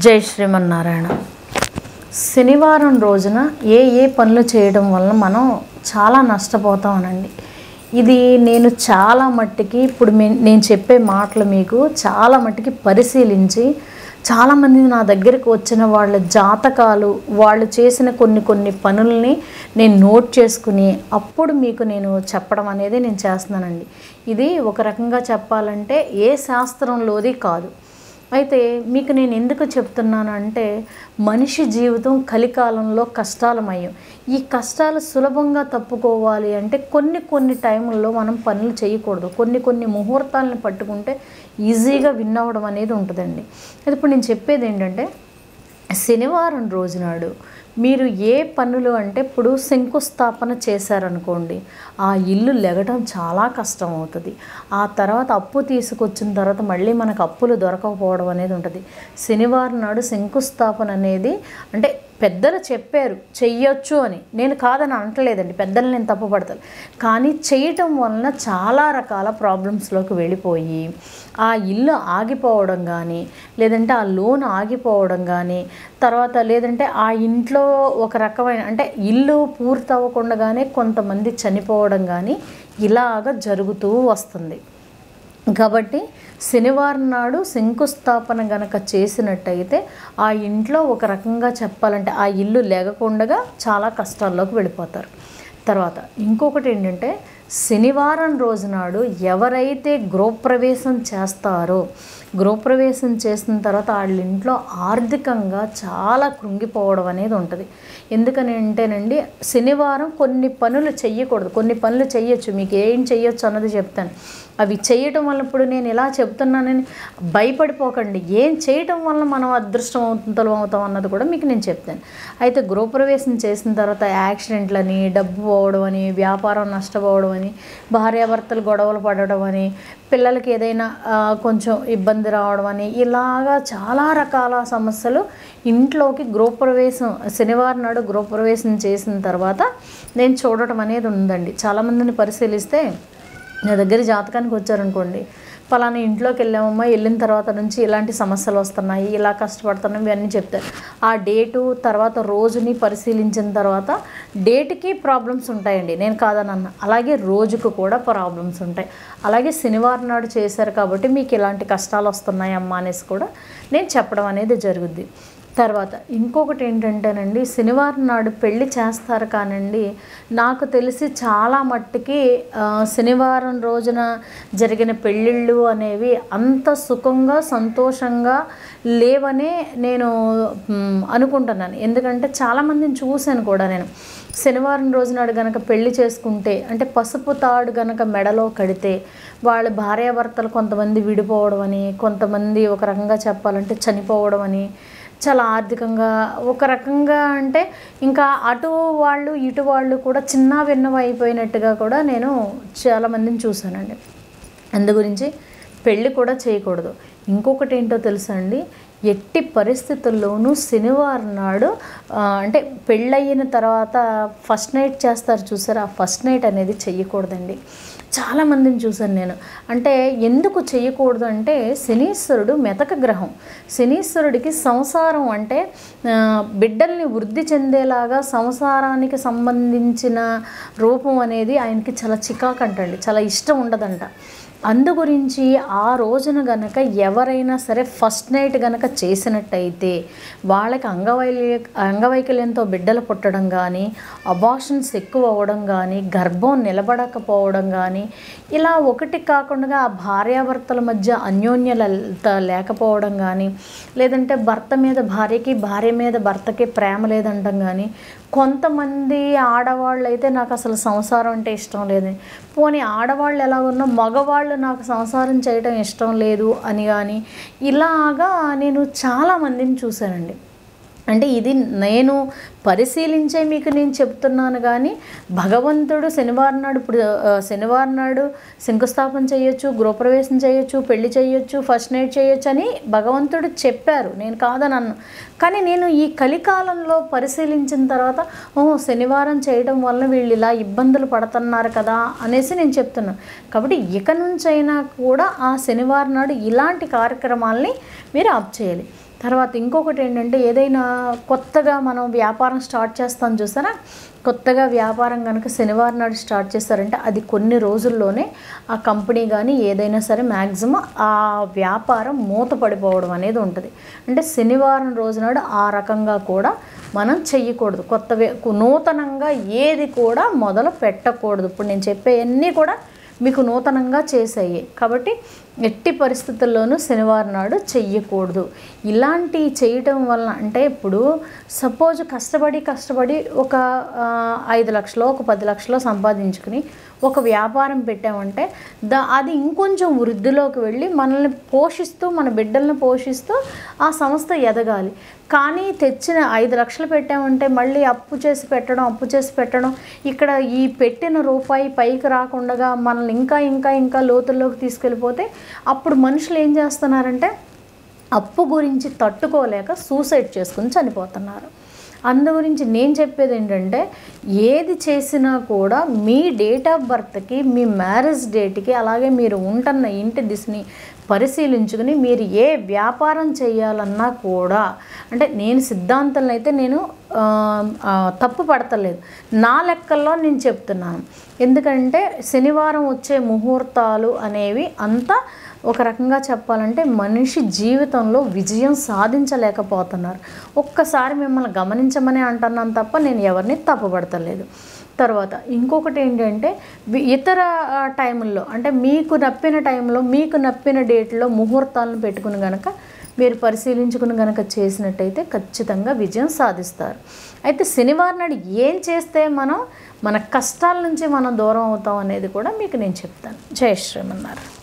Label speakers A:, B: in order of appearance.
A: జై శ్రీమన్నారాయణ శనివారం రోజున ఏ ఏ పనులు చేయడం వల్ల మనం చాలా నష్టపోతామనండి ఇది నేను చాలా మట్టికి ఇప్పుడు మే- నేను చెప్పే మాటలు మీకు చాలా మట్టికి పరిశీలించి చాలామంది నా దగ్గరికి వచ్చిన వాళ్ళ జాతకాలు వాళ్ళు చేసిన కొన్ని కొన్ని పనుల్ని నేను నోట్ చేసుకుని అప్పుడు మీకు నేను చెప్పడం అనేది నేను చేస్తున్నానండి ఇది ఒక రకంగా చెప్పాలంటే ఏ శాస్త్రంలోది కాదు అయితే మీకు నేను ఎందుకు చెప్తున్నాను అంటే మనిషి జీవితం కలికాలంలో కష్టాలమయం ఈ కష్టాలు సులభంగా తప్పుకోవాలి అంటే కొన్ని కొన్ని టైముల్లో మనం పనులు చేయకూడదు కొన్ని కొన్ని ముహూర్తాలను పట్టుకుంటే ఈజీగా విన్ అవ్వడం అనేది ఉంటుందండి అయితే ఇప్పుడు నేను చెప్పేది ఏంటంటే శనివారం రోజునాడు మీరు ఏ పనులు అంటే ఇప్పుడు శంకుస్థాపన చేశారనుకోండి ఆ ఇల్లు లెగటం చాలా కష్టం అవుతుంది ఆ తర్వాత అప్పు తీసుకొచ్చిన తర్వాత మళ్ళీ మనకు అప్పులు దొరకకపోవడం అనేది ఉంటుంది శనివారం నాడు శంకుస్థాపన అనేది అంటే పెద్దలు చెప్పారు చెయ్యొచ్చు అని నేను కాదని అనట్లేదండి పెద్దలు నేను తప్పుపడతాను కానీ చేయటం వలన చాలా రకాల ప్రాబ్లమ్స్లోకి వెళ్ళిపోయి ఆ ఇల్లు ఆగిపోవడం కానీ లేదంటే ఆ లోన్ ఆగిపోవడం కానీ తర్వాత లేదంటే ఆ ఇంట్లో ఒక రకమైన అంటే ఇల్లు పూర్తి అవ్వకుండానే కొంతమంది చనిపోవడం కానీ ఇలాగ జరుగుతూ వస్తుంది కాబట్టి శనివారం నాడు శంకుస్థాపన గనక చేసినట్టయితే ఆ ఇంట్లో ఒక రకంగా చెప్పాలంటే ఆ ఇల్లు లేకుండా చాలా కష్టాల్లోకి వెళ్ళిపోతారు తర్వాత ఇంకొకటి ఏంటంటే శనివారం రోజునాడు ఎవరైతే గృహప్రవేశం చేస్తారో గృహప్రవేశం చేసిన తర్వాత వాళ్ళ ఇంట్లో ఆర్థికంగా చాలా కృంగిపోవడం అనేది ఉంటుంది ఎందుకని అంటేనండి శనివారం కొన్ని పనులు చెయ్యకూడదు కొన్ని పనులు చెయ్యొచ్చు మీకు ఏం చెయ్యొచ్చు అన్నది చెప్తాను అవి చేయటం వల్ల ఇప్పుడు నేను ఇలా చెప్తున్నానని భయపడిపోకండి ఏం చేయటం వల్ల మనం అదృష్టవంతులం అవుతాం అన్నది కూడా మీకు నేను చెప్తాను అయితే గృహప్రవేశం చేసిన తర్వాత యాక్సిడెంట్లని డబ్బు పోవడం అని వ్యాపారం నష్టపోవడం అని భార్యాభర్తలు గొడవలు పడడం అని పిల్లలకి ఏదైనా ఆ, కొంచెం ఇబ్బంది రావడం అని ఇలాగా చాలా రకాల సమస్యలు ఇంట్లోకి గృహప్రవేశం శనివారం నాడు గృహప్రవేశం చేసిన తర్వాత నేను చూడటం అనేది ఉందండి చాలామందిని పరిశీలిస్తే నా దగ్గర జాతకానికి వచ్చారనుకోండి పలానా ఇంట్లోకి వెళ్ళామమ్మా వెళ్ళిన తర్వాత నుంచి ఇలాంటి సమస్యలు వస్తున్నాయి ఇలా కష్టపడుతున్నాం ఇవన్నీ చెప్తారు ఆ డేటు తర్వాత రోజుని పరిశీలించిన తర్వాత డేట్కి ప్రాబ్లమ్స్ ఉంటాయండి నేను కాదని అన్న అలాగే రోజుకు కూడా ప్రాబ్లమ్స్ ఉంటాయి అలాగే శనివారం నాడు చేశారు కాబట్టి మీకు ఇలాంటి కష్టాలు వస్తున్నాయి అమ్మా అనేసి కూడా నేను చెప్పడం అనేది జరుగుద్ది తర్వాత ఇంకొకటి ఏంటంటేనండి శనివారం నాడు పెళ్లి చేస్తారు కానండి నాకు తెలిసి చాలా మట్టుకి ఆ, శనివారం రోజున జరిగిన పెళ్ళిళ్ళు అనేవి అంత సుఖంగా సంతోషంగా లేవనే నేను మ్, అనుకుంటున్నాను ఎందుకంటే చాలామందిని చూశాను కూడా నేను శనివారం రోజునాడు గనక పెళ్లి చేసుకుంటే అంటే పసుపు తాడు గనక మెడలో కడితే వాళ్ళ భార్యాభర్తలు కొంతమంది విడిపోవడం అని కొంతమంది ఒక రకంగా చెప్పాలంటే చనిపోవడం అని చాలా ఆర్థికంగా ఒక రకంగా అంటే ఇంకా అటు వాళ్ళు ఇటు వాళ్ళు కూడా చిన్న భిన్నం అయిపోయినట్టుగా కూడా నేను చాలామందిని చూశానండి అందు గురించి పెళ్ళి కూడా చేయకూడదు ఇంకొకటి ఏంటో తెలుసా అండి ఎట్టి పరిస్థితుల్లోనూ శనివారం నాడు ఆ, అంటే పెళ్ళయిన తర్వాత ఫస్ట్ నైట్ చేస్తారు చూసారా ఆ ఫస్ట్ నైట్ అనేది చెయ్యకూడదండి చాలామందిని చూశాను నేను అంటే ఎందుకు చేయకూడదు అంటే శనీశ్వరుడు మెతక గ్రహం శనీశ్వరుడికి సంసారం అంటే ఆ, బిడ్డల్ని వృద్ధి చెందేలాగా సంసారానికి సంబంధించిన రూపం అనేది ఆయనకి చాలా చికాకంటండి చాలా ఇష్టం ఉండదంట అందు గురించి ఆ రోజున గనక ఎవరైనా సరే ఫస్ట్ నైట్ గనక చేసినట్టయితే వాళ్ళకి అంగవైల్య అంగవైకల్యంతో బిడ్డలు పుట్టడం కానీ అబార్షన్స్ ఎక్కువ అవ్వడం కానీ గర్భం నిలబడకపోవడం కానీ ఇలా ఒకటి కాకుండా ఆ భార్యాభర్తల మధ్య అన్యోన్యత లేకపోవడం కానీ లేదంటే భర్త మీద భార్యకి భార్య మీద భర్తకి ప్రేమ లేదంటం కానీ కొంతమంది ఆడవాళ్ళు అయితే నాకు అసలు సంసారం అంటే ఇష్టం లేదు పోనీ ఆడవాళ్ళు ఎలా ఉన్నా మగవాళ్ళు నాకు సంసారం చేయడం ఇష్టం లేదు అని కానీ ఇలాగా నేను చాలామందిని చూశానండి అంటే ఇది నేను పరిశీలించే మీకు నేను చెప్తున్నాను కానీ భగవంతుడు శనివారం నాడు ఇప్పుడు ఆ, శనివారం నాడు శంకుస్థాపన చేయొచ్చు గృహప్రవేశం చేయొచ్చు పెళ్లి చేయొచ్చు ఫస్ట్ నైట్ చేయొచ్చు అని భగవంతుడు చెప్పారు నేను కాదని అన్ను కానీ నేను ఈ కలికాలంలో పరిశీలించిన తర్వాత ఓ శనివారం చేయడం వల్ల వీళ్ళు ఇలా ఇబ్బందులు పడుతున్నారు కదా అనేసి నేను చెప్తున్నాను కాబట్టి ఇక నుంచైనా కూడా ఆ శనివారం నాడు ఇలాంటి కార్యక్రమాల్ని మీరు ఆప్ చేయాలి తర్వాత ఇంకొకటి ఏంటంటే ఏదైనా కొత్తగా మనం వ్యాపారం స్టార్ట్ చేస్తాం చూసారా కొత్తగా వ్యాపారం కనుక శనివారం నాడు స్టార్ట్ చేస్తారంటే అది కొన్ని రోజుల్లోనే ఆ కంపెనీ కానీ ఏదైనా సరే మ్యాక్సిమం ఆ వ్యాపారం మూతపడిపోవడం అనేది ఉంటుంది అంటే శనివారం రోజు నాడు ఆ రకంగా కూడా మనం చెయ్యకూడదు కొత్త వే- నూతనంగా ఏది కూడా మొదలు పెట్టకూడదు ఇప్పుడు నేను చెప్పేవన్నీ కూడా మీకు నూతనంగా చేసాయి కాబట్టి ఎట్టి పరిస్థితుల్లోనూ శనివారం నాడు చెయ్యకూడదు ఇలాంటి చేయటం వలన అంటే ఇప్పుడు సపోజ్ కష్టపడి కష్టపడి ఒక ఆ, ఐదు లక్షలు ఒక పది లక్షలు సంపాదించుకుని ఒక వ్యాపారం పెట్టామంటే దా అది ఇంకొంచెం వృద్ధిలోకి వెళ్ళి మనల్ని పోషిస్తూ మన బిడ్డల్ని పోషిస్తూ ఆ సంస్థ ఎదగాలి కానీ తెచ్చిన ఐదు లక్షలు పెట్టామంటే మళ్ళీ అప్పు చేసి పెట్టడం అప్పు చేసి పెట్టడం ఇక్కడ ఈ పెట్టిన రూపాయి పైకి రాకుండా మనల్ని ఇంకా ఇంకా ఇంకా లోతుల్లోకి తీసుకెళ్ళిపోతే అప్పుడు మనుషులు ఏం చేస్తున్నారంటే అప్పు గురించి తట్టుకోలేక సూసైడ్ చేసుకుని చనిపోతున్నారు అందు గురించి నేను చెప్పేది ఏంటంటే ఏది చేసినా కూడా మీ డేట్ ఆఫ్ బర్త్కి మీ మ్యారేజ్ డేట్కి అలాగే మీరు ఉంటున్న ఇంటి దిశని పరిశీలించుకుని మీరు ఏ వ్యాపారం చేయాలన్నా కూడా అంటే నేను సిద్ధాంతంలో అయితే నేను ఆ, ఆ, తప్పు పడతలేదు నా లెక్కల్లో నేను చెప్తున్నాను ఎందుకంటే శనివారం వచ్చే ముహూర్తాలు అనేవి అంతా ఒక రకంగా చెప్పాలంటే మనిషి జీవితంలో విజయం సాధించలేకపోతున్నారు ఒక్కసారి మిమ్మల్ని గమనించమని అంటున్నాను తప్ప నేను ఎవరిని తప్పుపడతలేదు తర్వాత ఇంకొకటి ఏంటంటే వి- ఇతర ఆ, టైముల్లో అంటే మీకు నప్పిన టైంలో మీకు నప్పిన డేట్లో ముహూర్తాలను పెట్టుకుని గనక మీరు పరిశీలించుకుని గనక చేసినట్టయితే ఖచ్చితంగా విజయం సాధిస్తారు అయితే శనివారం నాడు ఏం చేస్తే మనం మన కష్టాల నుంచి మనం దూరం అవుతాం అనేది కూడా మీకు నేను చెప్తాను జయ శ్రీమన్నారు